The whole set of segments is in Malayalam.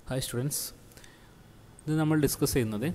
ഹായ് സ്റ്റുഡൻസ് ഇത് നമ്മൾ ഡിസ്കസ് ചെയ്യുന്നത്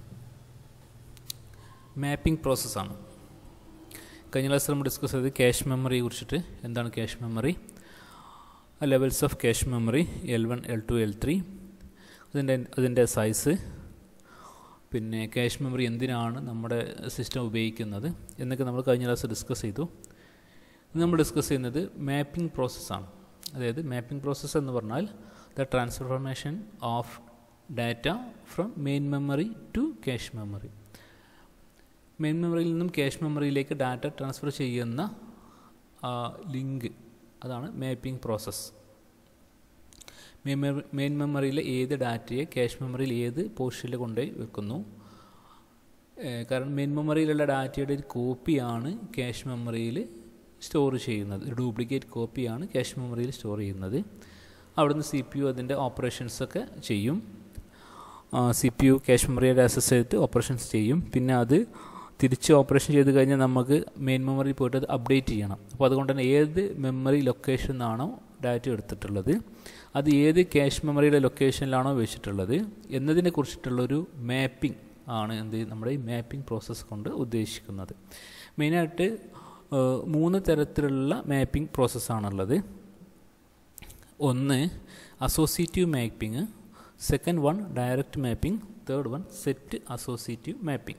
മാപ്പിംഗ് പ്രോസസ്സാണ് കഴിഞ്ഞ ക്ലാസ്സിൽ നമ്മൾ ഡിസ്കസ് ചെയ്തത് ക്യാഷ് മെമ്മറിയെ കുറിച്ചിട്ട് എന്താണ് cache memory levels of cache memory L one L two L three അതിൻ്റെ അതിൻ്റെ സൈസ് പിന്നെ ക്യാഷ് മെമ്മറി എന്തിനാണ് നമ്മുടെ സിസ്റ്റം ഉപയോഗിക്കുന്നത് എന്നൊക്കെ നമ്മൾ കഴിഞ്ഞ ക്ലാസ് ഡിസ്കസ് ചെയ്തു ഇന്ന് നമ്മൾ ഡിസ്കസ് ചെയ്യുന്നത് മാപ്പിംഗ് പ്രോസസ്സാണ് അതായത് മാപ്പിംഗ് പ്രോസസ്സ് എന്ന് പറഞ്ഞാൽ the transformation of data from main memory to cache memory main മെമ്മറിയിൽ നിന്നും ക്യാഷ് മെമ്മറിയിലേക്ക് ഡാറ്റ ട്രാൻസ്ഫർ ചെയ്യുന്ന ലിങ്ക് അതാണ് മാപ്പിംഗ് പ്രോസസ്സ് മെയിൻ മെമ്മറിയിലെ ഏത് ഡാറ്റയെ ക്യാഷ് മെമ്മറിയിൽ ഏത് പോർഷനിൽ കൊണ്ടുപോയി വെക്കുന്നു കാരണം മെയിൻ മെമ്മറിയിലുള്ള ഡാറ്റയുടെ ഒരു കോപ്പിയാണ് ക്യാഷ് മെമ്മറിയിൽ സ്റ്റോർ ചെയ്യുന്നത് ഒരു ഡ്യൂപ്ലിക്കേറ്റ് കോപ്പിയാണ് ക്യാഷ് മെമ്മറിയിൽ സ്റ്റോർ ചെയ്യുന്നത് അവിടുന്ന് സി പി യു അതിൻ്റെ ഓപ്പറേഷൻസൊക്കെ ചെയ്യും സി പി യു ക്യാഷ് മെമ്മറിയുടെ ആക്സസ് ചെയ്തിട്ട് ഓപ്പറേഷൻസ് ചെയ്യും പിന്നെ അത് തിരിച്ച് ഓപ്പറേഷൻ ചെയ്ത് കഴിഞ്ഞാൽ നമുക്ക് മെയിൻ മെമ്മറിയിൽ പോയിട്ട് അത് അപ്ഡേറ്റ് ചെയ്യണം അപ്പോൾ അതുകൊണ്ട് തന്നെ ഏത് മെമ്മറി ലൊക്കേഷനിലാണോ ഡാറ്റ എടുത്തിട്ടുള്ളത് അത് ഏത് ക്യാഷ് മെമ്മറിയുടെ ലൊക്കേഷനിലാണോ വെച്ചിട്ടുള്ളത് എന്നതിനെ കുറിച്ചിട്ടുള്ളൊരു മാപ്പിംഗ് ആണ് എന്ത് നമ്മുടെ ഈ മാപ്പിംഗ് പ്രോസസ്സ് കൊണ്ട് ഉദ്ദേശിക്കുന്നത് മെയിനായിട്ട് മൂന്ന് തരത്തിലുള്ള മാപ്പിംഗ് പ്രോസസ്സാണുള്ളത് ഒന്ന് associative mapping second one direct mapping third one set associative mapping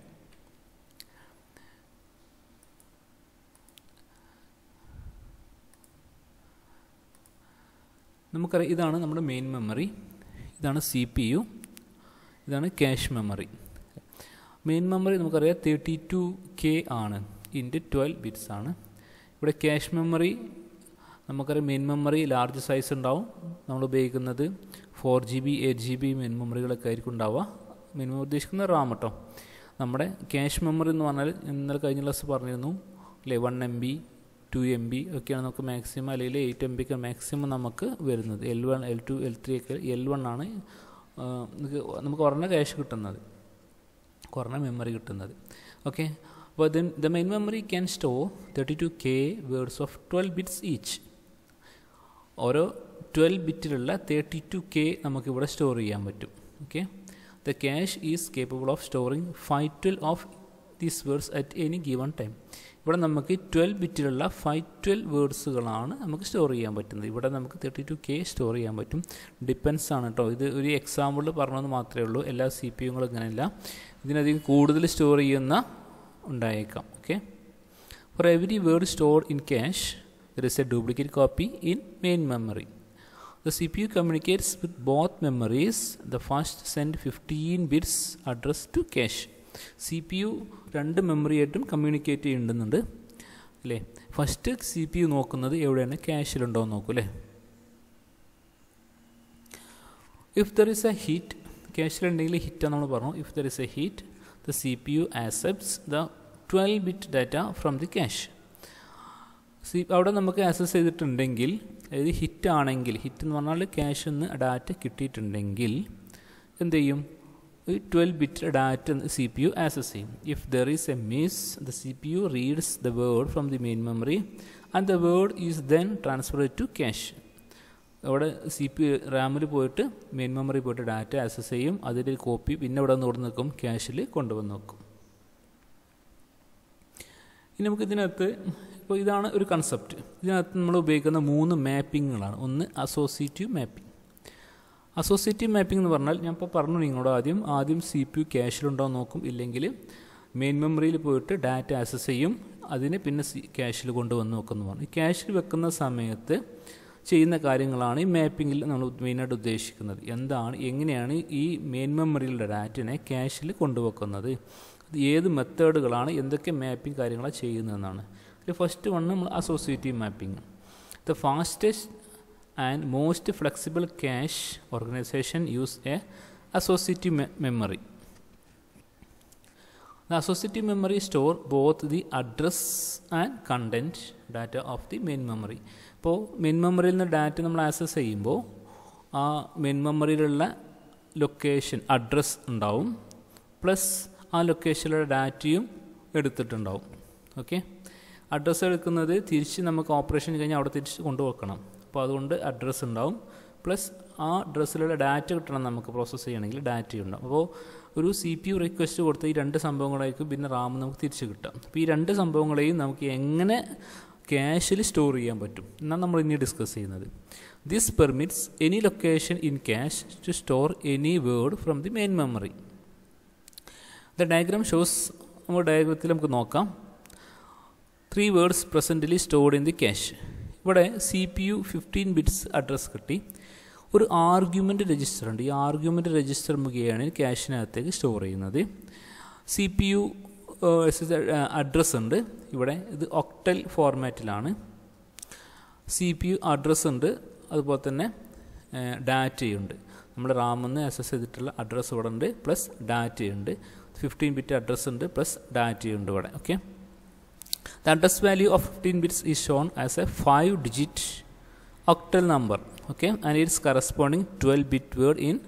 നമുക്കറിയാം ഇതാണ് നമ്മുടെ മെയിൻ മെമ്മറി ഇതാണ് സി പി യു ഇതാണ് ക്യാഷ് മെമ്മറി മെയിൻ മെമ്മറി നമുക്കറിയാം തേർട്ടി ടു കെ ആണ് ഇൻറ്റു ട്വൽവ് ബിറ്റ്സ് ആണ് ഇവിടെ ക്യാഷ് മെമ്മറി നമുക്കറിയാം മെയിൻ മെമ്മറി ലാർജ് സൈസ് ഉണ്ടാവും നമ്മൾ ഉപയോഗിക്കുന്നത് four G B eight G B main മെമ്മറികളൊക്കെ ആയിരിക്കും ഉണ്ടാവുക മെയിൻ മെമ്മറി ഉദ്ദേശിക്കുന്ന റാം കേട്ടോ നമ്മുടെ ക്യാഷ് മെമ്മറി എന്ന് പറഞ്ഞാൽ ഇന്നലെ കഴിഞ്ഞ ക്ലാസ് പറഞ്ഞിരുന്നു അല്ലേ one M B two M B ഒക്കെയാണ് നമുക്ക് മാക്സിമം അല്ലെങ്കിൽ എയ്റ്റ് എം ബിക്ക് മാക്സിമം നമുക്ക് വരുന്നത് L one L two L three ഒക്കെ എൽ വൺ ആണ് നമുക്ക് കുറഞ്ഞ ക്യാഷ് കിട്ടുന്നത് കുറഞ്ഞ മെമ്മറി കിട്ടുന്നത് ഓക്കെ അപ്പോൾ then the main memory can store thirty two K words of twelve bits each ഓരോ ട്വൽവ് ബിറ്റിലുള്ള തേർട്ടി ടു കെ നമുക്കിവിടെ സ്റ്റോർ ചെയ്യാൻ പറ്റും okay the cache is capable of storing five twelve of these words at any given time ഇവിടെ നമുക്ക് ട്വൽവ് ബിറ്റിലുള്ള ഫൈവ് ട്വൽവ് വേർഡ്സുകളാണ് നമുക്ക് സ്റ്റോർ ചെയ്യാൻ പറ്റുന്നത് ഇവിടെ നമുക്ക് തേർട്ടി ടു കെ സ്റ്റോർ ചെയ്യാൻ പറ്റും ഡിപ്പെൻസ് ആണ് കേട്ടോ ഇത് ഒരു എക്സാമ്പിൾ പറഞ്ഞതെന്ന് മാത്രമേ ഉള്ളൂ എല്ലാ സി പി യുകളും ഇങ്ങനെയല്ല ഇതിനധികം കൂടുതൽ സ്റ്റോർ ചെയ്യുന്ന ഉണ്ടായേക്കാം okay for every word store in cache there is a duplicate copy in main memory The CPU communicates with both memories. The first send 15 bits address to cache. C P U രണ്ട് മെമ്മറിയായിട്ടും കമ്മ്യൂണിക്കേറ്റ് ചെയ്യുന്നുണ്ട് അല്ലേ ഫസ്റ്റ് സി പി യു നോക്കുന്നത് എവിടെയാണ് ക്യാഷിലുണ്ടോ എന്ന് നോക്കൂ അല്ലേ if there is a hit ക്യാഷിലുണ്ടെങ്കിൽ ഹിറ്റ് നമ്മൾ പറഞ്ഞു if there is a hit the C P U accepts the twelve bit data from the cache സി അവിടെ നമുക്ക് ആക്സസ് ചെയ്തിട്ടുണ്ടെങ്കിൽ അതായത് ഹിറ്റ് ആണെങ്കിൽ ഹിറ്റ് എന്ന് പറഞ്ഞാൽ ക്യാഷിൽ നിന്ന് ഡാറ്റ കിട്ടിയിട്ടുണ്ടെങ്കിൽ എന്ത് ചെയ്യും ഈ twelve bit data C P U access ചെയ്യും if there is a miss the C P U reads the word from the main memory and the word is then transfer to cache അവിടെ സി പി റാമിൽ പോയിട്ട് മെയിൻ മെമ്മറി പോയിട്ട് ഡാറ്റ ആക്സസ് ചെയ്യും അതിൻ്റെ ഒരു കോപ്പി പിന്നെ ഇവിടെ നിന്ന് നിൽക്കും ക്യാഷിൽ കൊണ്ടുവന്ന് വെക്കും ഇനി നമുക്ക് ഇതിനകത്ത് ഇപ്പോൾ ഇതാണ് ഒരു കൺസെപ്റ്റ് ഇതിനകത്ത് നമ്മൾ ഉപയോഗിക്കുന്ന മൂന്ന് മാപ്പിങ്ങുകളാണ് ഒന്ന് അസോസിയേറ്റീവ് മാപ്പിംഗ് അസോസിയേറ്റീവ് മാപ്പിംഗ് എന്ന് പറഞ്ഞാൽ ഞാൻ ഇപ്പോൾ പറഞ്ഞു നിങ്ങളോട് ആദ്യം ആദ്യം സി പി യു ക്യാഷിലുണ്ടോ നോക്കും ഇല്ലെങ്കിൽ മെയിൻ മെമ്മറിയിൽ പോയിട്ട് ഡാറ്റ ആക്സസ് ചെയ്യും അതിനെ പിന്നെ സി ക്യാഷിൽ കൊണ്ടുവന്ന് വെക്കുന്നു പറഞ്ഞു ക്യാഷിൽ വെക്കുന്ന സമയത്ത് ചെയ്യുന്ന കാര്യങ്ങളാണ് ഈ മാപ്പിങ്ങിൽ നമ്മൾ മെയിനായിട്ട് ഉദ്ദേശിക്കുന്നത് എന്താണ് എങ്ങനെയാണ് ഈ മെയിൻ മെമ്മറിയിലുള്ള ഡാറ്റനെ ക്യാഷിൽ കൊണ്ടുവെക്കുന്നത് അത് ഏത് മെത്തേഡുകളാണ് എന്തൊക്കെ മാപ്പിംഗ് കാര്യങ്ങളാണ് ചെയ്യുന്നതെന്നാണ് അതിൽ ഫസ്റ്റ് വൺ നമ്മൾ associative mapping the fastest and most flexible cache organisation use a associative memory the associative memory store both the address and content data of the main memory ഇപ്പോൾ മെയിൻ മെമ്മറിയിൽ നിന്ന് ഡാറ്റ നമ്മൾ ആക്സസ് ചെയ്യുമ്പോൾ ആ മെയിൻ മെമ്മറിയിലുള്ള ലൊക്കേഷൻ അഡ്രസ് ഉണ്ടാവും പ്ലസ് ആ ലൊക്കേഷനിലുള്ള ഡാറ്റയും എടുത്തിട്ടുണ്ടാവും ഓക്കെ അഡ്രസ്സ് എടുക്കുന്നത് തിരിച്ച് നമുക്ക് ഓപ്പറേഷൻ കഴിഞ്ഞാൽ അവിടെ തിരിച്ച് കൊണ്ടുവെക്കണം അപ്പോൾ അതുകൊണ്ട് അഡ്രസ്സ് ഉണ്ടാവും പ്ലസ് ആ അഡ്രസ്സിലുള്ള ഡാറ്റ കിട്ടണം നമുക്ക് പ്രോസസ്സ് ചെയ്യണമെങ്കിൽ ഡാറ്റ ഉണ്ടാവും അപ്പോൾ ഒരു സി പി യു റിക്വസ്റ്റ് കൊടുത്ത ഈ രണ്ട് സംഭവങ്ങളായിരിക്കും പിന്നെ റാം നമുക്ക് തിരിച്ച് കിട്ടാം അപ്പോൾ ഈ രണ്ട് സംഭവങ്ങളെയും നമുക്ക് എങ്ങനെ ക്യാഷിൽ സ്റ്റോർ ചെയ്യാൻ പറ്റും എന്നാണ് നമ്മൾ ഇനി ഡിസ്കസ് ചെയ്യുന്നത് this permits any location in cache to store any word from the main memory the diagram shows നമ്മൾ ഡയഗ്രത്തിൽ നമുക്ക് നോക്കാം three words presently stored in the cache ഇവിടെ C P U fifteen bits address കിട്ടി ഒരു ആർഗ്യുമെൻ്റ് രജിസ്റ്റർ ഉണ്ട് ഈ ആർഗ്യുമെൻ്റ് രജിസ്റ്റർ മുഖേയാണ് ക്യാഷിനകത്തേക്ക് സ്റ്റോർ ചെയ്യുന്നത് സി പി യു അഡ്രസ്സ് ഉണ്ട് ഇവിടെ ഇത് ഒക്ടൽ ഫോർമാറ്റിലാണ് സി പി യു അഡ്രസ്സ് ഉണ്ട് അതുപോലെ തന്നെ ഡാറ്റയുണ്ട് നമ്മുടെ റാമെന്ന് ആക്സസ് ചെയ്തിട്ടുള്ള അഡ്രസ്സ് ഇവിടെ ഉണ്ട് പ്ലസ് ഡാറ്റയുണ്ട് ഫിഫ്റ്റീൻ ബിറ്റ് അഡ്രസ്സ് ഉണ്ട് പ്ലസ് ഡാറ്റയുണ്ട് ഇവിടെ okay the address value of fifteen bits is shown as a five digit octal number okay and its corresponding 12 bit word in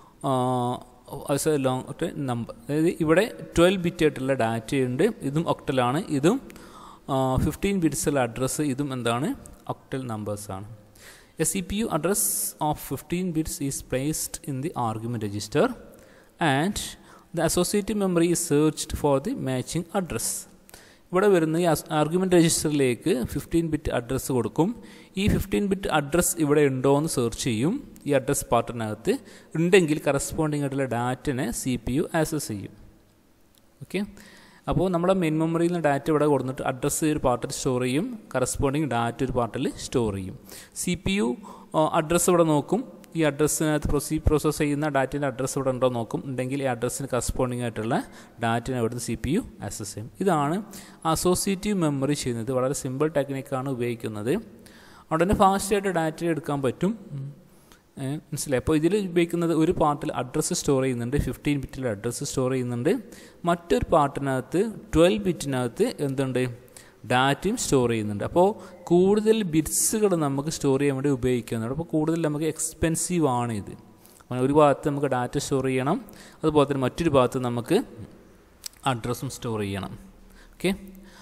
as a long number അതായത് ഇവിടെ ട്വൽവ് ബിറ്റ് ആയിട്ടുള്ള ഡാറ്റയുണ്ട് ഇതും ഒക്ടലാണ് ഇതും ഫിഫ്റ്റീൻ ബിറ്റ്സുള്ള അഡ്രസ്സ് ഇതും എന്താണ് ഒക്ടൽ നമ്പേഴ്സാണ് a C P U address of fifteen bits is placed in the argument register and the associative memory is searched for the matching address ഇവിടെ വരുന്ന ഈ ആർഗ്യുമെൻറ്റ് രജിസ്റ്ററിലേക്ക് ഫിഫ്റ്റീൻ ബിറ്റ് അഡ്രസ്സ് കൊടുക്കും ഈ ഫിഫ്റ്റീൻ ബിറ്റ് അഡ്രസ്സ് ഇവിടെ ഉണ്ടോ എന്ന് സെർച്ച് ചെയ്യും ഈ അഡ്രസ് പാർട്ടിനകത്ത് ഉണ്ടെങ്കിൽ കറസ്പോണ്ടിങ് ആയിട്ടുള്ള ഡാറ്റനെ സി പി യു ആക്സസ് ചെയ്യും ഓക്കെ അപ്പോൾ നമ്മുടെ മെയിൻ മെമ്മറിയിൽ നിന്ന് ഡാറ്റ ഇവിടെ കൊടുത്തിട്ട് അഡ്രസ്സ് ഒരു പാർട്ടിൽ സ്റ്റോർ ചെയ്യും കറസ്പോണ്ടിങ് ഡാറ്റ ഒരു പാർട്ടിൽ സ്റ്റോർ ചെയ്യും സി പി യു അഡ്രസ്സ് ഇവിടെ നോക്കും ഈ അഡ്രസ്സിനകത്ത് പ്രൊസീ പ്രോസസ്സ് ചെയ്യുന്ന ഡാറ്റേൻ്റെ അഡ്രസ്സ് ഇവിടെ ഉണ്ടോ നോക്കും ഉണ്ടെങ്കിൽ ഈ അഡ്രസ്സിന് കറസ്പോണ്ടിങ് ആയിട്ടുള്ള ഡാറ്റനെ അവിടുത്തെ സി പി യു ആക്സസ് ചെയ്യും ഇതാണ് അസോസിയേറ്റീവ് മെമ്മറി ചെയ്യുന്നത് വളരെ സിമ്പിൾ ടെക്നിക്കാണ് ഉപയോഗിക്കുന്നത് അവിടെ തന്നെ ഫാസ്റ്റായിട്ട് ഡാറ്റ എടുക്കാൻ പറ്റും മനസ്സിലായി അപ്പോൾ ഇതിൽ ഉപയോഗിക്കുന്നത് ഒരു പാർട്ടിൽ അഡ്രസ്സ് സ്റ്റോർ ചെയ്യുന്നുണ്ട് ഫിഫ്റ്റീൻ ബിറ്റിൽ അഡ്രസ്സ് സ്റ്റോർ ചെയ്യുന്നുണ്ട് മറ്റൊരു പാർട്ടിനകത്ത് ട്വൽവ് ബിറ്റിനകത്ത് എന്തുണ്ട് ഡാറ്റയും സ്റ്റോർ ചെയ്യുന്നുണ്ട് അപ്പോൾ കൂടുതൽ ബിറ്റ്സുകൾ നമുക്ക് സ്റ്റോർ ചെയ്യാൻ വേണ്ടി ഉപയോഗിക്കുന്നുണ്ട് അപ്പോൾ കൂടുതൽ നമുക്ക് എക്സ്പെൻസീവ് ആണ് ഇത് ഒരു ഭാഗത്ത് നമുക്ക് ഡാറ്റ സ്റ്റോർ ചെയ്യണം അതുപോലെ തന്നെ മറ്റൊരു ഭാഗത്ത് നമുക്ക് അഡ്രസ്സും സ്റ്റോർ ചെയ്യണം okay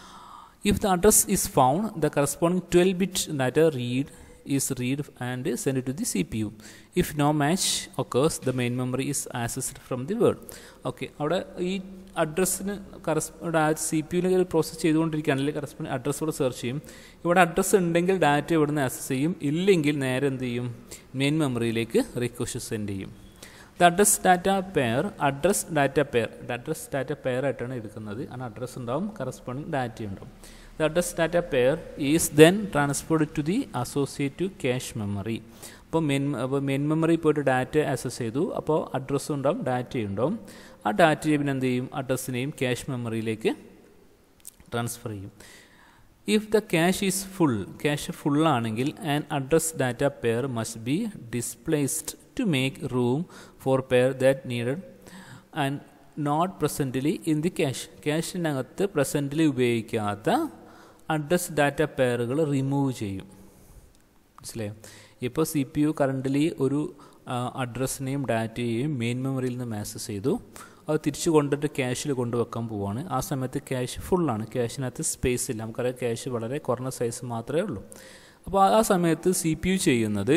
if the address is found the corresponding twelve bit data read is read and send it to the CPU. If no match occurs, the main memory is accessed from the word. Okay അവിടെ ഈ അഡ്രസ്സിന് കറസ്പോണ്ട് സി പി യുവിൽ പ്രോസസ്സ് ചെയ്തുകൊണ്ടിരിക്കുകയാണ് അല്ലെങ്കിൽ കറസ്പോണ്ട് അഡ്രസ്സ് ഇവിടെ സെർച്ച് ചെയ്യും ഇവിടെ അഡ്രസ്സ് ഉണ്ടെങ്കിൽ ഡാറ്റ ഇവിടെ നിന്ന് ആക്സസ് ചെയ്യും ഇല്ലെങ്കിൽ നേരെ എന്ത് ചെയ്യും മെയിൻ മെമ്മറിയിലേക്ക് റിക്വസ്റ്റ് സെൻഡ് ചെയ്യും the address data pair address data pair address data pair ആയിട്ടാണ് എടുക്കുന്നത് ആ അഡ്രസ്സ് ഉണ്ടാവും കറസ്പോണ്ടിങ് ഡാറ്റ ഉണ്ടാവും the address data pair is then transferred to the associative cache memory അപ്പോൾ മെയിൻ അപ്പോൾ മെയിൻ മെമ്മറി പോയിട്ട് ഡാറ്റ ആക്സസ് ചെയ്തു അപ്പോൾ അഡ്രസ്സും ഉണ്ടാവും ഡാറ്റയും ഉണ്ടാവും ആ ഡാറ്റയെ പിന്നെ എന്ത് ചെയ്യും അഡ്രസ്സിനെയും ക്യാഷ് മെമ്മറിയിലേക്ക് ട്രാൻസ്ഫർ ചെയ്യും if the cache is full cache ഫുള്ളാണെങ്കിൽ an address data pair must be displaced to make room for pair that needed and not presently in the cache ക്യാഷിനകത്ത് പ്രസൻ്റലി ഉപയോഗിക്കാത്ത അഡ്രസ് ഡാറ്റ പെയറുകൾ റിമൂവ് ചെയ്യും മനസ്സിലായോ ഇപ്പോൾ സി പി യു കറൻ്റലി ഒരു അഡ്രസ്സിനെയും ഡാറ്റയെയും മെയിൻ മെമ്മറിയിൽ നിന്ന് ആക്സസ് ചെയ്തു അത് തിരിച്ചു കൊണ്ടിട്ട് ക്യാഷിൽ കൊണ്ടുവെക്കാൻ പോവുകയാണ് ആ സമയത്ത് ക്യാഷ് ഫുള്ളാണ് ക്യാഷിനകത്ത് സ്പേസ് ഇല്ല നമുക്കറിയാം ക്യാഷ് വളരെ കുറഞ്ഞ സൈസ് മാത്രമേ ഉള്ളൂ അപ്പോൾ ആ സമയത്ത് സി പി യു ചെയ്യുന്നത്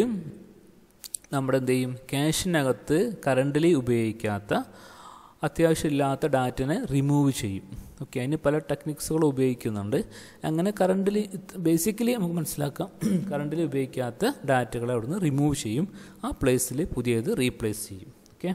നമ്മുടെ എന്ത് ചെയ്യും ക്യാഷിനകത്ത് കറൻ്റലി ഉപയോഗിക്കാത്ത അത്യാവശ്യമില്ലാത്ത ഡാറ്റനെ റിമൂവ് ചെയ്യും ഓക്കെ അതിന് പല ടെക്നിക്സുകൾ ഉപയോഗിക്കുന്നുണ്ട് അങ്ങനെ കറണ്ടിൽ ബേസിക്കലി നമുക്ക് മനസ്സിലാക്കാം കറണ്ടിൽ ഉപയോഗിക്കാത്ത ഡാറ്റകളെ അവിടുന്ന് റിമൂവ് ചെയ്യും ആ പ്ലേസിൽ പുതിയത് റീപ്ലേസ് ചെയ്യും okay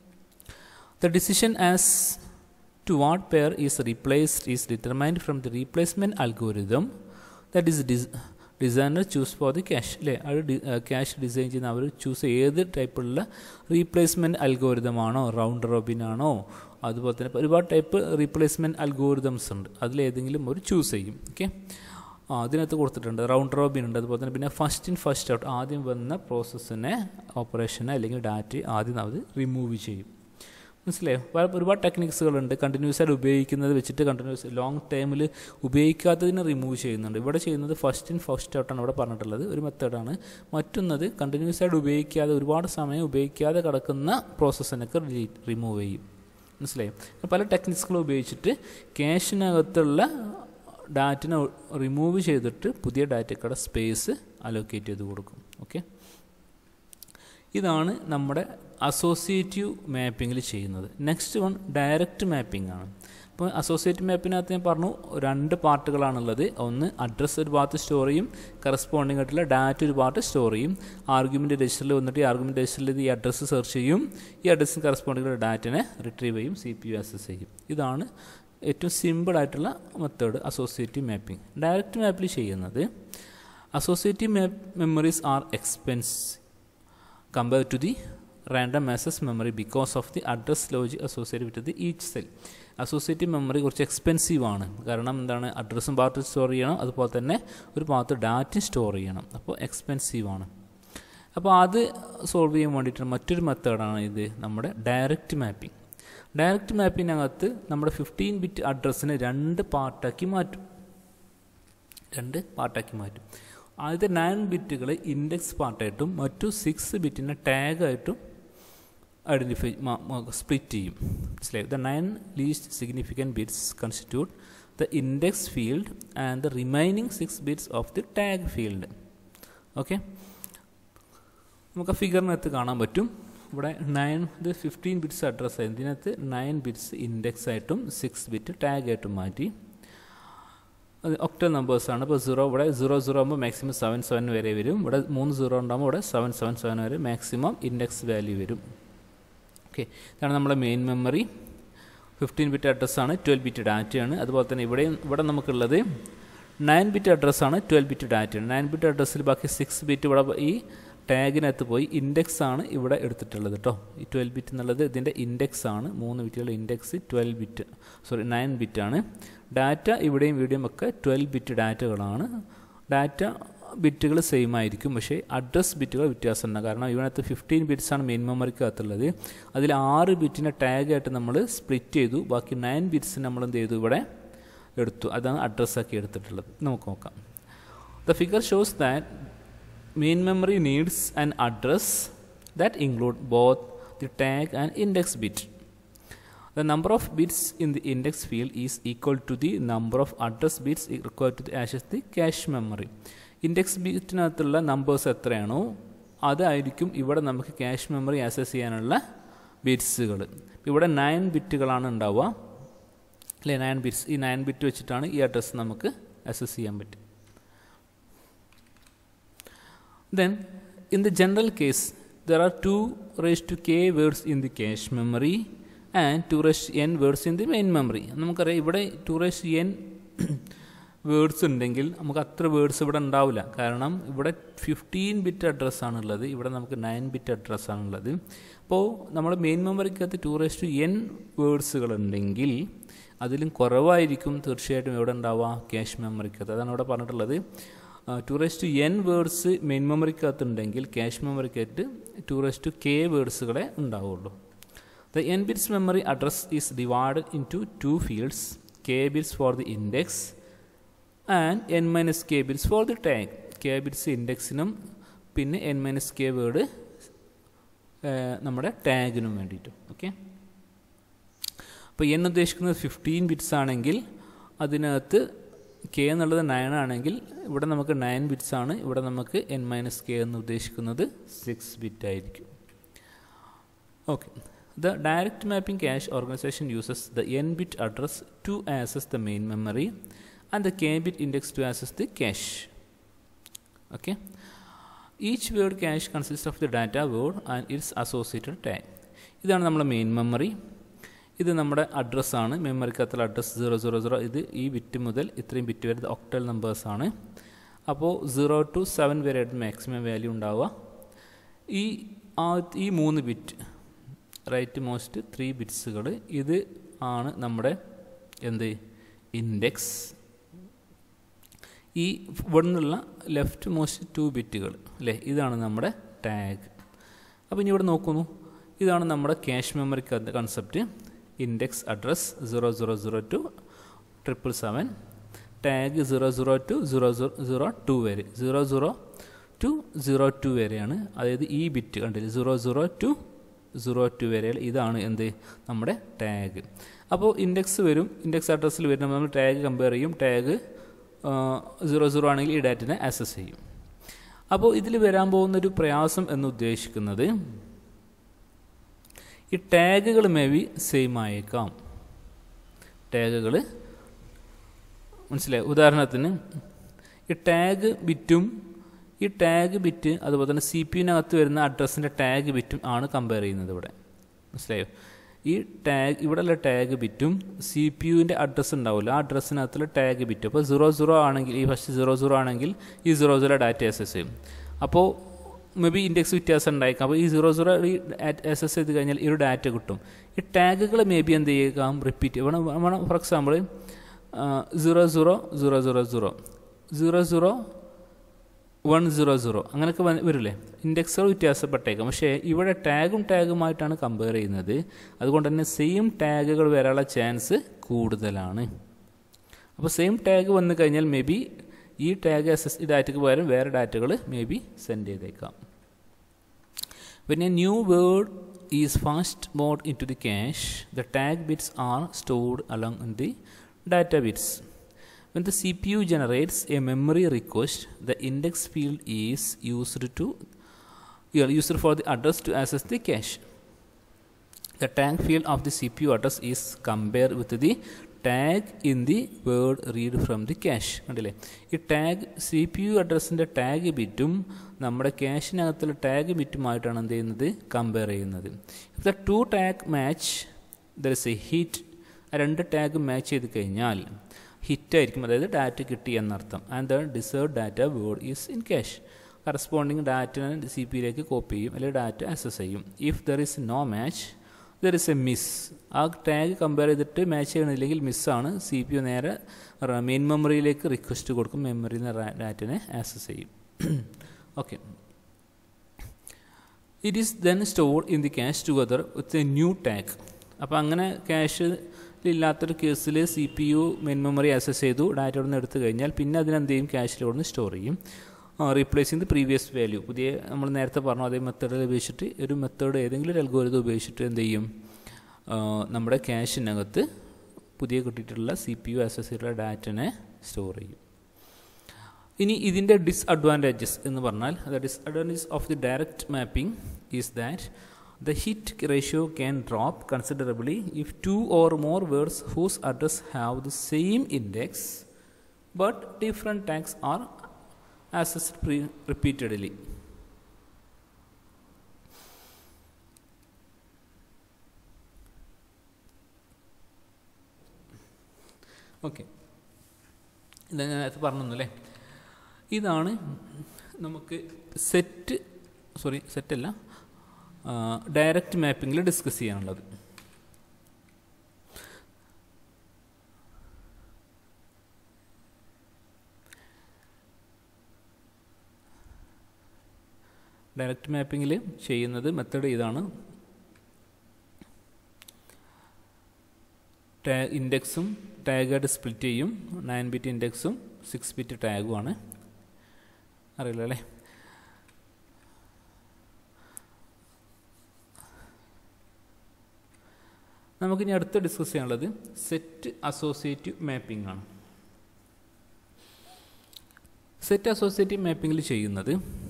the decision as to what pair is replaced is determined from the replacement algorithm that is this designer choose for the cache അല്ലേ അത് ക്യാഷ് ഡിസൈൻ ചെയ്യുന്ന അവർ ചൂസ് ഏത് ടൈപ്പുള്ള റീപ്ലേസ്മെൻറ്റ് അൽഗോരിതമാണോ റൗണ്ട് റോബിൻ ആണോ അതുപോലെ തന്നെ ഒരുപാട് ടൈപ്പ് റീപ്ലേസ്മെൻറ്റ് അൽഗോരിതംസ് ഉണ്ട് അതിലേതെങ്കിലും ഒരു ചൂസ് ചെയ്യും ഓക്കെ ആ അതിനകത്ത് കൊടുത്തിട്ടുണ്ട് റൗണ്ട് റോബിൻ ഉണ്ട് അതുപോലെ തന്നെ പിന്നെ ഫസ്റ്റ് ഇൻ ഫസ്റ്റ് ഔട്ട് ആദ്യം വന്ന പ്രോസസ്സിനെ ഓപ്പറേഷനെ അല്ലെങ്കിൽ ഡാറ്റ ആദ്യം അവർ റിമൂവ് ചെയ്യും മനസ്സിലായോ ഒരുപാട് ടെക്നിക്സുകളുണ്ട് കണ്ടിന്യൂസ് ആയിട്ട് ഉപയോഗിക്കുന്നത് വെച്ചിട്ട് കണ്ടിന്യൂസ് ലോങ് ടൈമിൽ ഉപയോഗിക്കാത്തതിനെ റിമൂവ് ചെയ്യുന്നുണ്ട് ഇവിടെ ചെയ്യുന്നത് ഫസ്റ്റ് ഇൻ ഫസ്റ്റ് ഔട്ടാണ് ഇവിടെ പറഞ്ഞിട്ടുള്ളത് ഒരു മെത്തേഡാണ് മറ്റൊന്നത് കണ്ടിന്യൂസ് ആയിട്ട് ഉപയോഗിക്കാതെ ഒരുപാട് സമയം ഉപയോഗിക്കാതെ കിടക്കുന്ന പ്രോസസ്സിനൊക്കെ റിമൂവ് ചെയ്യും മനസ്സിലായോ പല ടെക്നിക്സുകൾ ഉപയോഗിച്ചിട്ട് ക്യാഷിനകത്തുള്ള ഡാറ്റിനെ റിമൂവ് ചെയ്തിട്ട് പുതിയ ഡാറ്റയ്ക്കുടെ സ്പേസ് അലോക്കേറ്റ് ചെയ്ത് കൊടുക്കും ഓക്കെ ഇതാണ് നമ്മുടെ അസോസിയേറ്റീവ് മാപ്പിങ്ങിൽ ചെയ്യുന്നത് നെക്സ്റ്റ് വൺ ഡയറക്റ്റ് മാപ്പിംഗ് ആണ് ഇപ്പോൾ അസോസിയേറ്റീവ് മാപ്പിനകത്ത് ഞാൻ പറഞ്ഞു രണ്ട് പാർട്ടുകളാണുള്ളത് ഒന്ന് അഡ്രസ്സ് ഒരു ഭാഗത്ത് സ്റ്റോർ ചെയ്യും കറസ്പോണ്ടിങ് ആയിട്ടുള്ള ഡാറ്റ ഒരു ഭാഗത്ത് സ്റ്റോർ ചെയ്യും ആർഗ്യുമെൻറ്റ് രജിസ്റ്ററിൽ വന്നിട്ട് ഈ ആർഗ്യുമെൻറ്റ് രജിസ്റ്ററിൽ ഇത് ഈ അഡ്രസ്സ് സെർച്ച് ചെയ്യും ഈ അഡ്രസ്സിന് കറസ്പോണ്ടിങ് ഡാറ്റിനെ റിട്രീവ് ചെയ്യും സി പി യു ആക്സസ് ചെയ്യും ഇതാണ് ഏറ്റവും സിമ്പിൾ ആയിട്ടുള്ള മെത്തേഡ് അസോസിയേറ്റീവ് മാപ്പിംഗ് ഡയറക്റ്റ് മാപ്പിൽ ചെയ്യുന്നത് associative map memories are expense compare to the random access memory because of the address logic associate with the each cell associative memory കുറച്ച് എക്സ്പെൻസീവ് ആണ് കാരണം എന്താണ് അഡ്രസ്സും പാർട്ട് സ്റ്റോർ ചെയ്യണം അതുപോലെ തന്നെ ഒരു ഭാഗത്ത് ഡാറ്റയും സ്റ്റോർ ചെയ്യണം അപ്പോൾ എക്സ്പെൻസീവ് ആണ് അപ്പോൾ അത് സോൾവ് ചെയ്യാൻ വേണ്ടിയിട്ട് മറ്റൊരു മെത്തേഡാണ് ഇത് നമ്മുടെ ഡയറക്റ്റ് മാപ്പിംഗ് ഡയറക്റ്റ് മാപ്പിനകത്ത് നമ്മുടെ ഫിഫ്റ്റീൻ ബിറ്റ് അഡ്രസ്സിനെ രണ്ട് പാർട്ടാക്കി മാറ്റും രണ്ട് പാർട്ടാക്കി മാറ്റും ആദ്യത്തെ നയൻ ബിറ്റുകൾ ഇൻഡെക്സ് പാർട്ടായിട്ടും മറ്റു സിക്സ് ബിറ്റിനെ ടാഗായിട്ടും ഐഡൻറ്റിഫൈ സ്പ്ലിറ്റ് ചെയ്യും മനസ്സിലായി the nine least significant bits constitute the index field and the remaining six bits of the tag field okay നമുക്ക് ആ ഫിഗറിനകത്ത് കാണാൻ പറ്റും ഇവിടെ നയൻ ഇത് ഫിഫ്റ്റീൻ ബിറ്റ്സ് അഡ്രസ്സ് ആയി ഇതിനകത്ത് നയൻ ബിറ്റ്സ് ഇൻഡെക്സ് ആയിട്ടും സിക്സ് ബിറ്റ് ടാഗ് ആയിട്ടും മാറ്റി അത് ഒക്ടൽ നമ്പേഴ്സാണ് ഇപ്പോൾ സീറോ ഇവിടെ സീറോ സീറോ ആകുമ്പോൾ മാക്സിമം സെവൻ സെവൻ വരെ വരും ഇവിടെ മൂന്ന് സീറോ ഉണ്ടാകുമ്പോൾ ഇവിടെ സെവൻ സെവൻ സെവൻ വരെ മാക്സിമം ഇൻഡെക്സ് വാല്യൂ വരും ഓക്കെ ഇതാണ് നമ്മുടെ മെയിൻ മെമ്മറി ഫിഫ്റ്റീൻ ബിറ്റ് അഡ്രസ്സാണ് ട്വൽവ് ബിറ്റ് ഡാറ്റയാണ് അതുപോലെ തന്നെ ഇവിടെയും ഇവിടെ നമുക്കുള്ളത് നയൻ ബിറ്റ് അഡ്രസ്സാണ് ട്വൽവ് ബിറ്റ് ഡാറ്റയാണ് നയൻ ബിറ്റ് അഡ്രസ്സിൽ ബാക്കി സിക്സ് ബിറ്റ് ഇവിടെ ഈ ടാഗിനകത്ത് പോയി ഇൻഡെക്സ് ആണ് ഇവിടെ എടുത്തിട്ടുള്ളത് കേട്ടോ ഈ ട്വൽവ് ബിറ്റ് എന്നുള്ളത് ഇതിൻ്റെ ഇൻഡെക്സ് ആണ് മൂന്ന് ബിറ്റുകളുടെ index twelve bit sorry nine bit ആണ് ഡാറ്റ ഇവിടെയും ഇവിടെയും ഒക്കെ ട്വൽവ് ബിറ്റ് ഡാറ്റകളാണ് ഡാറ്റ ബിറ്റുകൾ സെയിം ആയിരിക്കും പക്ഷേ അഡ്രസ് ബിറ്റുകൾ വ്യത്യാസമുണ്ട് കാരണം ഇതിനകത്ത് ഫിഫ്റ്റീൻ ബിറ്റ്സ് ആണ് മെയിൻ മെമ്മറിക്കകത്തുള്ളത് അതിൽ ആറ് ബിറ്റിനെ ടാഗായിട്ട് നമ്മൾ സ്പ്ലിറ്റ് ചെയ്തു ബാക്കി നയൻ ബിറ്റ്സ് നമ്മൾ എന്ത് ചെയ്തു ഇവിടെ എടുത്തു അതാണ് അഡ്രസ്സാക്കി എടുത്തിട്ടുള്ളത് നമുക്ക് നോക്കാം the figure shows that main memory needs an address that include both the tag and index bit. The number of bits in the index field is equal to the number of address bits required to the access the cache memory. Index ബിറ്റിനകത്തുള്ള നമ്പേഴ്സ് എത്രയാണോ അതായിരിക്കും ഇവിടെ നമുക്ക് ക്യാഷ് മെമ്മറി ആക്സസ് ചെയ്യാനുള്ള ബിറ്റ്സുകൾ ഇവിടെ നയൻ ബിറ്റുകളാണ് ഉണ്ടാവുക അല്ലേ നയൻ ബിറ്റ്സ് ഈ നയൻ ബിറ്റ് വെച്ചിട്ടാണ് ഈ അഡ്രസ്സ് നമുക്ക് ആക്സസ് ചെയ്യാൻ പറ്റും Then, in the general case, there are 2 raised to k words in the cache memory and 2 raised to n words in the main memory. നമുക്കറിയാം ഇവിടെ 2 raised to n വേർഡ്സ് ഉണ്ടെങ്കിൽ നമുക്ക് അത്ര വേർഡ്സ് ഇവിടെ ഉണ്ടാവില്ല കാരണം ഇവിടെ ഫിഫ്റ്റീൻ ബിറ്റ് അഡ്രസ്സാണ് ഉള്ളത് ഇവിടെ നമുക്ക് നയൻ ബിറ്റ് അഡ്രസ്സാണ് ഉള്ളത് അപ്പോൾ നമ്മുടെ മെയിൻ മെമ്മറിക്കകത്ത് ടു റേസ് ടു എൻ വേർഡ്സുകൾ ഉണ്ടെങ്കിൽ അതിലും കുറവായിരിക്കും തീർച്ചയായിട്ടും എവിടെ ഉണ്ടാവുക ക്യാഷ് മെമ്മറിക്കകത്ത് അതാണ് ഇവിടെ പറഞ്ഞിട്ടുള്ളത് two raise to N words main മെമ്മറിക്കകത്തുണ്ടെങ്കിൽ ക്യാഷ് മെമ്മറിക്കകത്ത് ടു റേസ് ടു കെ വേർഡ്സുകളെ ഉണ്ടാവുള്ളൂ the N bits memory address is divided into two fields K bits for the index and N minus K bits for the tag K bits ഇൻഡെക്സിനും പിന്നെ എൻ മൈനസ് കെ വേർഡ് നമ്മുടെ ടാഗിനും വേണ്ടിയിട്ടും ഓക്കെ അപ്പോൾ എൻ ഉദ്ദേശിക്കുന്നത് ഫിഫ്റ്റീൻ ബിറ്റ്സ് ആണെങ്കിൽ അതിനകത്ത് കെ എന്നുള്ളത് നയൻ ആണെങ്കിൽ ഇവിടെ നമുക്ക് നയൻ ബിറ്റ്സ് ആണ് ഇവിടെ നമുക്ക് എൻ മൈനസ് കെ എന്ന് ഉദ്ദേശിക്കുന്നത് സിക്സ് ബിറ്റ് ആയിരിക്കും okay the direct mapping cache organisation uses the N bit address to access the main memory and the K bit index to access the cache okay each word cache consist of the data word and its associated tag ഇതാണ് നമ്മുടെ മെയിൻ മെമ്മറി ഇത് നമ്മുടെ അഡ്രസ്സാണ് മെമ്മറിക്കകത്തുള്ള അഡ്രസ്സ് സീറോ സീറോ സീറോ ഇത് ഈ ബിറ്റ് മുതൽ ഇത്രയും ബിറ്റ് വരെ ഒക്ടൽ നമ്പേഴ്സാണ് അപ്പോൾ സീറോ ടു സെവൻ വരെ ആയിട്ട് മാക്സിമം വാല്യൂ ഉണ്ടാവുക ഈ ആ ഈ മൂന്ന് ബിറ്റ് റൈറ്റ് മോസ്റ്റ് ത്രീ ബിറ്റ്സുകൾ ഇത് ആണ് നമ്മുടെ എന്ത് ഇൻഡെക്സ് ഈ ഇവിടെ നിന്നുള്ള ലെഫ്റ്റ് മോസ്റ്റ് ടു ബിറ്റുകൾ അല്ലേ ഇതാണ് നമ്മുടെ ടാഗ് അപ്പോൾ ഇനി ഇവിടെ നോക്കുന്നു ഇതാണ് നമ്മുടെ cache memory concept index address zero zero zero two triple seven tag zero zero two zero zero two വരെ zero zero two zero two വരെയാണ് അതായത് ഈ ബിറ്റ് കണ്ടില്ല zero zero two zero two വരെ ഇതാണ് എന്ത് നമ്മുടെ ടാഗ് അപ്പോൾ ഇൻഡെക്സ് വരും ഇൻഡെക്സ് അഡ്രസ്സിൽ വരുമ്പോൾ നമ്മൾ ടാഗ് കമ്പയർ ചെയ്യും ടാഗ് സീറോ സീറോ ആണെങ്കിൽ ഈ ഡാറ്റിനെ ആക്സസ് ചെയ്യും അപ്പോൾ ഇതിൽ വരാൻ പോകുന്ന ഒരു പ്രയാസം എന്ന് ഉദ്ദേശിക്കുന്നത് ഈ ടാഗുകൾ മേ ബി സെയിം ആയേക്കാം ടാഗുകൾ മനസ്സിലായി ഉദാഹരണത്തിന് ഈ ടാഗ് ബിറ്റും ഈ ടാഗ് ബിറ്റ് അതുപോലെ തന്നെ സി പി യുവിനകത്ത് വരുന്ന അഡ്രസ്സിൻ്റെ ടാഗ് ബിറ്റും ആണ് കമ്പയർ ചെയ്യുന്നത് ഇവിടെ മനസ്സിലായോ ഈ ടാഗ് ഇവിടെയുള്ള ടാഗ് ബിറ്റും സി പി യുവിൻ്റെ അഡ്രസ്സ് ഉണ്ടാവില്ല ആ അഡ്രസ്സിനകത്തുള്ള ടാഗ് ബിറ്റ് അപ്പോൾ സീറോ സീറോ ആണെങ്കിൽ ഈ ഫസ്റ്റ് സീറോ സീറോ ആണെങ്കിൽ ഈ സീറോ സീറോ ഡാറ്റ ആക്സസ് ചെയ്യും അപ്പോൾ മേ ബി ഇൻഡെക്സ് വ്യത്യാസം ഉണ്ടായേക്കാം അപ്പോൾ ഈ സീറോ സീറോ ഈ ആക്സസ് ചെയ്ത് കഴിഞ്ഞാൽ ഈ ഒരു ഡാറ്റ കിട്ടും ഈ ടാഗുകൾ മേ ബി എന്ത് ചെയ്യുക റിപ്പീറ്റ് വേണം വേണം for example zero zero zero zero zero zero zero one zero zero അങ്ങനെയൊക്കെ വരില്ലേ ഇൻഡെക്സുകൾ വ്യത്യാസപ്പെട്ടേക്കാം പക്ഷേ ഇവിടെ ടാഗും ടാഗുമായിട്ടാണ് കമ്പയർ ചെയ്യുന്നത് അതുകൊണ്ട് തന്നെ സെയിം ടാഗുകൾ വരാനുള്ള ചാൻസ് കൂടുതലാണ് അപ്പോൾ സെയിം ടാഗ് വന്നു കഴിഞ്ഞാൽ മേ ബി ഈ ടാഗ് എസ് എസ് ഡാറ്റയ്ക്ക് പകരം വേറെ ഡാറ്റകൾ മേ ബി സെൻഡ് ചെയ്തേക്കാം When a new word is fast moved into the cache, the tag bits are stored along in the data bits. When the CPU generates a memory request, the index field is used to yeah, used for the address to access the cache. The tag field of the CPU address is compared with the tag in the word read from the cache കണ്ടില്ലേ ഈ ടാഗ് സി പി യു അഡ്രസ്സിൻ്റെ ടാഗ് ബിറ്റും നമ്മുടെ ക്യാഷിനകത്തുള്ള ടാഗ് ബിറ്റുമായിട്ടാണ് എന്ത് ചെയ്യുന്നത് കമ്പയർ ചെയ്യുന്നത് the two tag match there is a hit രണ്ട് ടാഗ് മാച്ച് ചെയ്ത് കഴിഞ്ഞാൽ ഹിറ്റായിരിക്കും അതായത് ഡാറ്റ കിട്ടി എന്നർത്ഥം and the deserve data word is in cache corresponding data C പിയിലേക്ക് കോപ്പി ചെയ്യും അല്ലെങ്കിൽ ഡാറ്റ ആക്സസ് ചെയ്യും if there is no match there is a miss ആ ടാഗ് കമ്പയർ ചെയ്തിട്ട് മാച്ച് ചെയ്യണില്ലെങ്കിൽ മിസ്സാണ് സി പി യു നേരെ മെയിൻ മെമ്മറിയിലേക്ക് റിക്വസ്റ്റ് കൊടുക്കും മെമ്മറിയിൽ നിന്ന് ഡാറ്റനെ ആക്സസ് ചെയ്യും okay it is then store in the cache together with a new tag അപ്പോൾ അങ്ങനെ ക്യാഷ് ഇല്ലാത്തൊരു കേസിൽ C P U main memory access ചെയ്തു ഡാറ്റ അവിടെ നിന്ന് എടുത്തു കഴിഞ്ഞാൽ പിന്നെ അതിനെന്ത് ചെയ്യും ക്യാഷിലൂടെ നിന്ന് സ്റ്റോർ ചെയ്യും റീപ്ലേസിങ് ദി പ്രീവിയസ് വാല്യൂ പുതിയ നമ്മൾ നേരത്തെ പറഞ്ഞു അതേ മെത്തേഡിൽ ഉപയോഗിച്ചിട്ട് ഒരു മെത്തേഡ് ഏതെങ്കിലും ഒരു അൽഗോരിതം ഉപയോഗിച്ചിട്ട് എന്ത് ചെയ്യും നമ്മുടെ ക്യാഷിനകത്ത് പുതിയ കിട്ടിയിട്ടുള്ള സി പി യു ആക്സസ് ചെയ്തിട്ടുള്ള ഡാറ്റനെ സ്റ്റോർ ചെയ്യും ഇനി ഇതിൻ്റെ ഡിസ്അഡ്വാൻറ്റേജസ് എന്ന് പറഞ്ഞാൽ the disadvantages of the direct mapping is that the hit ratio can drop considerably if two or more words whose address have the same index but different tags are accessed pre- repeatedly. Okay ഇത് ഞാൻ നേരത്തെ പറഞ്ഞു അല്ലേ ഇതാണ് നമുക്ക് സെറ്റ് സോറി സെറ്റല്ല ഡയറക്റ്റ് മാപ്പിങ്ങിൽ ഡിസ്കസ് ചെയ്യാനുള്ളത് ഡയറക്റ്റ് മാപ്പിങ്ങിൽ ചെയ്യുന്നത് മെത്തേഡ് ഇതാണ് ടാ ഇൻഡെക്സും ടാഗായിട്ട് സ്പ്ലിറ്റ് ചെയ്യും നയൻ ബിറ്റ് ഇൻഡെക്സും സിക്സ് ബിറ്റ് ടാഗുമാണ് അറിയില്ല അല്ലേ നമുക്കിനി അടുത്ത് ഡിസ്കസ് ചെയ്യാനുള്ളത് സെറ്റ് അസോസിയേറ്റീവ് മാപ്പിംഗ് ആണ് സെറ്റ് അസോസിയേറ്റീവ് മാപ്പിങ്ങിൽ ചെയ്യുന്നത്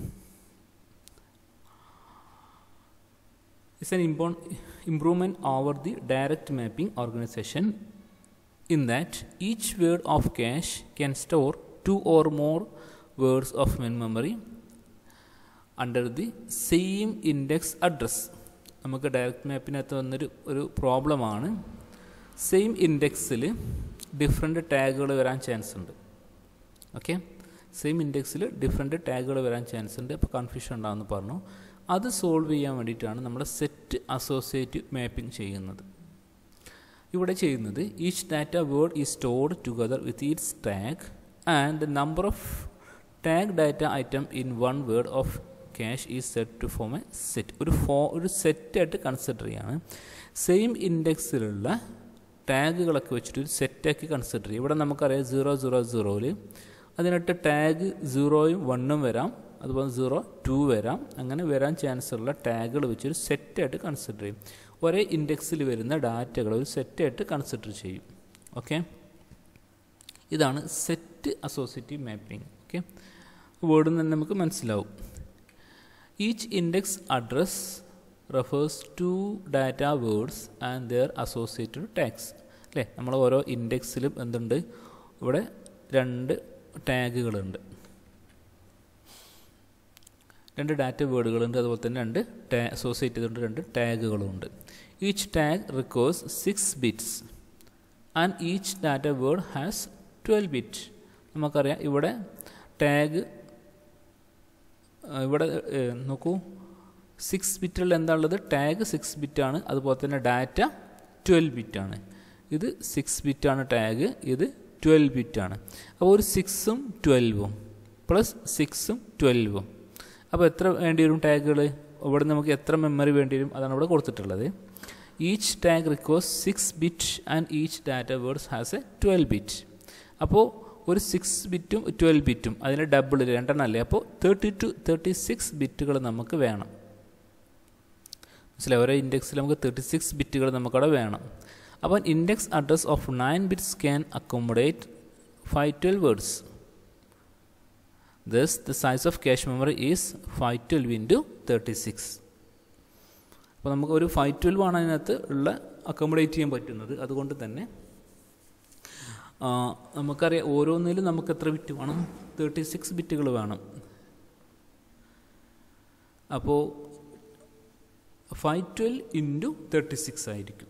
ഇസ് എൻ ഇമ്പോൺ improvement over the direct mapping organisation in that each word of cache can store two or more words of main memory under the same index address നമുക്ക് ഡയറക്റ്റ് മാപ്പിനകത്ത് വന്നൊരു ഒരു പ്രോബ്ലമാണ് സെയിം ഇൻഡെക്സിൽ ഡിഫറെൻ്റ് ടാഗുകൾ വരാൻ ചാൻസ് ഉണ്ട് ഓക്കെ സെയിം ഇൻഡെക്സിൽ ഡിഫറെൻ്റ് ടാഗുകൾ വരാൻ ചാൻസ് ഉണ്ട് അപ്പോൾ കൺഫ്യൂഷൻ ഉണ്ടാകുമെന്ന് പറഞ്ഞു അത് സോൾവ് ചെയ്യാൻ വേണ്ടിയിട്ടാണ് നമ്മൾ സെറ്റ് അസോസിയേറ്റീവ് മാപ്പിംഗ് ചെയ്യുന്നത് ഇവിടെ ചെയ്യുന്നത് each data word is stored together with its tag and the number of tag data item in one word of cache is set to form a set ഒരു ഫോ ഒരു സെറ്റായിട്ട് കൺസിഡർ ചെയ്യാണ് സെയിം ഇൻഡെക്സിലുള്ള ടാഗുകളൊക്കെ വെച്ചിട്ട് ഒരു സെറ്റാക്കി കൺസിഡർ ചെയ്യും ഇവിടെ നമുക്കറിയാം സീറോ സീറോ സീറോയിൽ അതിനിട്ട് ടാഗ് സീറോയും വണ്ണും വരാം അതുപോലെ സീറോ ടു വരാം അങ്ങനെ വരാൻ ചാൻസ് ഉള്ള ടാഗുകൾ വെച്ചൊരു സെറ്റായിട്ട് കൺസിഡർ ചെയ്യും ഒരേ ഇൻഡെക്സിൽ വരുന്ന ഡാറ്റകൾ ഒരു സെറ്റായിട്ട് കൺസിഡർ ചെയ്യും ഓക്കെ ഇതാണ് സെറ്റ് അസോസിയേറ്റീവ് മാപ്പിംഗ് ഓക്കെ വേർഡിൽ നിന്ന് തന്നെ നമുക്ക് മനസ്സിലാവും each index address refers to data words and their associated tags അല്ലേ നമ്മൾ ഓരോ ഇൻഡെക്സിലും എന്തുണ്ട് ഇവിടെ രണ്ട് ടാഗുകളുണ്ട് രണ്ട് ഡാറ്റ വേർഡുകളുണ്ട് അതുപോലെ തന്നെ രണ്ട് ടാ അസോസിയേറ്റ് ചെയ്തുകൊണ്ട് രണ്ട് ടാഗുകളുണ്ട് each tag requires six bits and each data word has twelve bit നമുക്കറിയാം ഇവിടെ ടാഗ് ഇവിടെ നോക്കൂ സിക്സ് ബിറ്റുകളിൽ എന്താണുള്ളത് ടാഗ് സിക്സ് ബിറ്റാണ് അതുപോലെ തന്നെ ഡാറ്റ ട്വൽവ് ബിറ്റാണ് ഇത് സിക്സ് ബിറ്റാണ് ടാഗ് ഇത് ട്വൽവ് ബിറ്റാണ് അപ്പോൾ ഒരു സിക്സും ട്വൽവും പ്ലസ് സിക്സും ട്വൽവും അപ്പോൾ എത്ര വേണ്ടി വരും ടാഗുകൾ ഇവിടെ നമുക്ക് എത്ര മെമ്മറി വേണ്ടി വരും അതാണ് ഇവിടെ കൊടുത്തിട്ടുള്ളത് each tag requires six bit and each data words has a twelve bit അപ്പോൾ ഒരു സിക്സ് ബിറ്റും ട്വൽവ് ബിറ്റും അതിൻ്റെ ഡബിൾ രണ്ടെണ്ണം അല്ലേ അപ്പോൾ തേർട്ടി ടു തേർട്ടി സിക്സ് ബിറ്റുകൾ നമുക്ക് വേണം മനസ്സിലായി ഓരോ ഇൻഡെക്സിൽ നമുക്ക് തേർട്ടി സിക്സ് ബിറ്റുകൾ നമുക്കവിടെ വേണം അപ്പോൾ index address of nine bits can accommodate five twelve words thus the size of cache memory is five twelve into thirty six അപ്പോൾ നമുക്ക് ഒരു ഫൈവ് ട്വൽവ് ആണ് അതിനകത്ത് ഉള്ള അക്കോമഡേറ്റ് ചെയ്യാൻ പറ്റുന്നത് അതുകൊണ്ട് തന്നെ നമുക്കറിയാം ഓരോന്നിലും നമുക്ക് എത്ര ബിറ്റ് വേണം തേർട്ടി സിക്സ് ബിറ്റുകൾ വേണം അപ്പോൾ five twelve into thirty six ആയിരിക്കും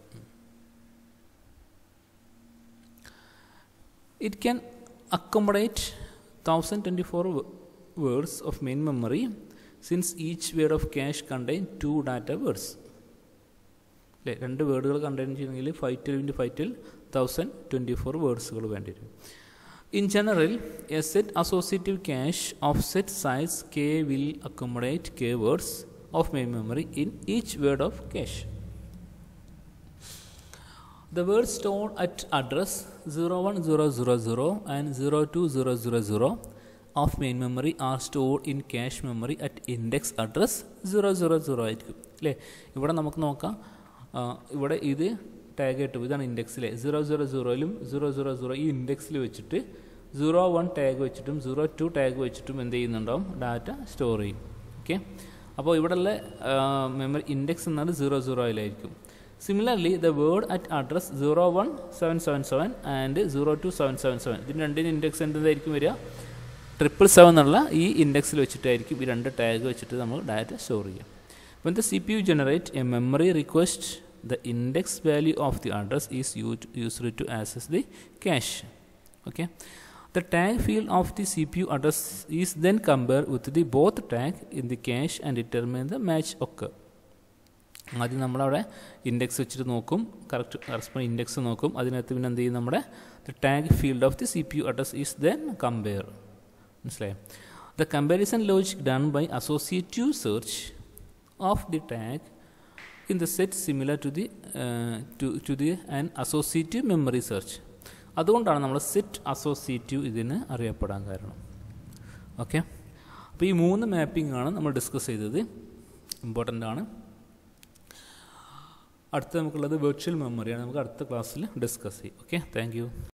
it can accommodate thousand twenty four words of main memory since each word of cache contain two data words അല്ലേ രണ്ട് വേർഡുകൾ കണ്ടെയ്ൻ ചെയ്യണമെങ്കിൽ five twelve into five twelve thousand twenty four വേർഡ്സുകൾ വേണ്ടി വരും in general a set associative cache of set size k will accommodate k words of main memory in each word of cache. The words stored at address 01000 and 02000 of main memory are stored in cache memory at index address 000 ആയിരിക്കും അല്ലേ ഇവിടെ നമുക്ക് നോക്കാം ഇവിടെ ഇത് ടാഗ് ഇട്ടു ഇതാണ് ഇൻഡെക്സിലെ സീറോ സീറോ സീറോയിലും സീറോ സീറോ സീറോ ഈ ഇൻഡെക്സിൽ വെച്ചിട്ട് സീറോ വൺ ടാഗ് വെച്ചിട്ടും സീറോ ടു ടാഗ് വെച്ചിട്ടും എന്ത് ചെയ്യുന്നുണ്ടാവും ഡാറ്റ സ്റ്റോർ ചെയ്യും ഓക്കെ അപ്പോൾ ഇവിടെയുള്ള മെമ്മറി ഇൻഡെക്സ് എന്നത് സീറോ സീറോയിലായിരിക്കും similarly the word at address zero one seven seven seven and zero two seven seven seven ഇതിന് രണ്ടിന് ഇൻഡെക്സ് എന്തായിരിക്കും വരിക ട്രിപ്പിൾ സെവൻ എന്നുള്ള ഈ ഇൻഡെക്സിൽ വെച്ചിട്ടായിരിക്കും ഈ രണ്ട് ടാഗ് വെച്ചിട്ട് നമ്മൾ ഡാറ്റ സ്റ്റോർ ചെയ്യാം when the C P U generate a memory request the index value of the address is used to access the cache okay The tag field of the CPU address is then compared with the both tag in the cache and determine the match occur. ആദ്യം നമ്മളവിടെ ഇൻഡെക്സ് വെച്ചിട്ട് നോക്കും കറക്റ്റ് കറസ്പോണ്ട് ഇൻഡെക്സ് നോക്കും അതിനകത്ത് പിന്നെ എന്ത് ചെയ്യും നമ്മുടെ the tag field of the C P U address is then compare മനസ്സിലായോ the comparison logic done by associative search of the tag in the set similar to the to the and associative memory search അതുകൊണ്ടാണ് നമ്മൾ സെറ്റ് അസോസിയേറ്റീവ് ഇതിന് അറിയപ്പെടാൻ കാരണം ഓക്കെ അപ്പോൾ ഈ മൂന്ന് മാപ്പിംഗ് ആണ് നമ്മൾ ഡിസ്കസ് ചെയ്തത് ഇമ്പോർട്ടൻ്റ് ആണ് അടുത്ത നമുക്കുള്ളത് വെർച്വൽ മെമ്മറിയാണ് നമുക്ക് അടുത്ത ക്ലാസ്സിൽ ഡിസ്കസ് ചെയ്യും ഓക്കെ താങ്ക്